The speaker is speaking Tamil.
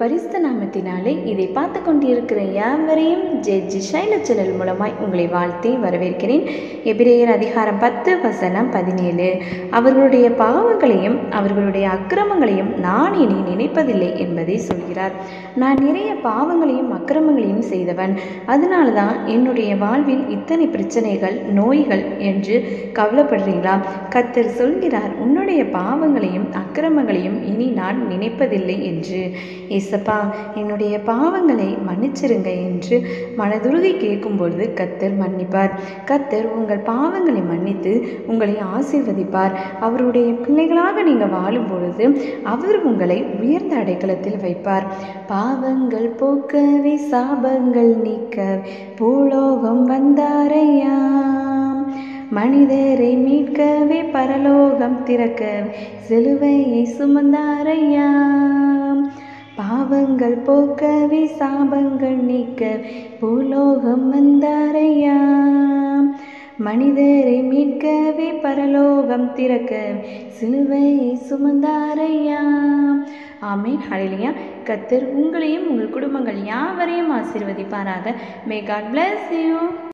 பரிசுத்த நாமத்தினாலே இதை பார்த்து கொண்டிருக்கிற யாவரையும் ஜெட்ஜி ஷைல சேனல் மூலமாய் உங்களை வாழ்த்தி வரவேற்கிறேன் எபிரேயர் அதிகாரம் பத்து வசனம் பதினேழு அவர்களுடைய பாவங்களையும் அவர்களுடைய அக்கிரமங்களையும் நான் இனி நினைப்பதில்லை என்பதை சொல்கிறார் நான் நிறைய பாவங்களையும் அக்கிரமங்களையும் செய்தவன் அதனால தான் என்னுடைய வாழ்வில் இத்தனை பிரச்சனைகள் நோய்கள் என்று கவலைப்படுறீங்களா கத்தர் சொல்கிறார் உன்னுடைய பாவங்களையும் அக்கிரமங்களையும் இனி நான் நினைப்பதில்லை என்று ஏசப்பா என்னுடைய பாவங்களை மன்னிச்சிருங்க என்று மனதுருகி கேட்கும்பொழுது கத்தர் மன்னிப்பார் கத்தர் உங்கள் பாவங்களை மன்னித்து உங்களை ஆசீர்வதிப்பார் அவருடைய பிள்ளைகளாக நீங்கள் வாழும் பொழுது அவர் உங்களை உயர்ந்த அடைக்கலத்தில் வைப்பார் பாவங்கள் போக்கவே சாபங்கள் நீக்க பூலோகம் வந்தாரையா மனிதரை மீட்கவே பரலோகம் திறக்க சிலுவையை சுமந்தாரையா பாவங்கள் போக்கவே சாபங்கள் நீக்க பூலோகம் வந்தாரையா மனிதரை மீட்கவே பரலோகம் திறக்க சிலுவையை சுமந்தாரையா ஆமீன் ஹalleluya கத்தர் உங்களையும் உங்கள் குடும்பங்கள் யாவரையும் ஆசீர்வதிப்பாராக மே காட் bless you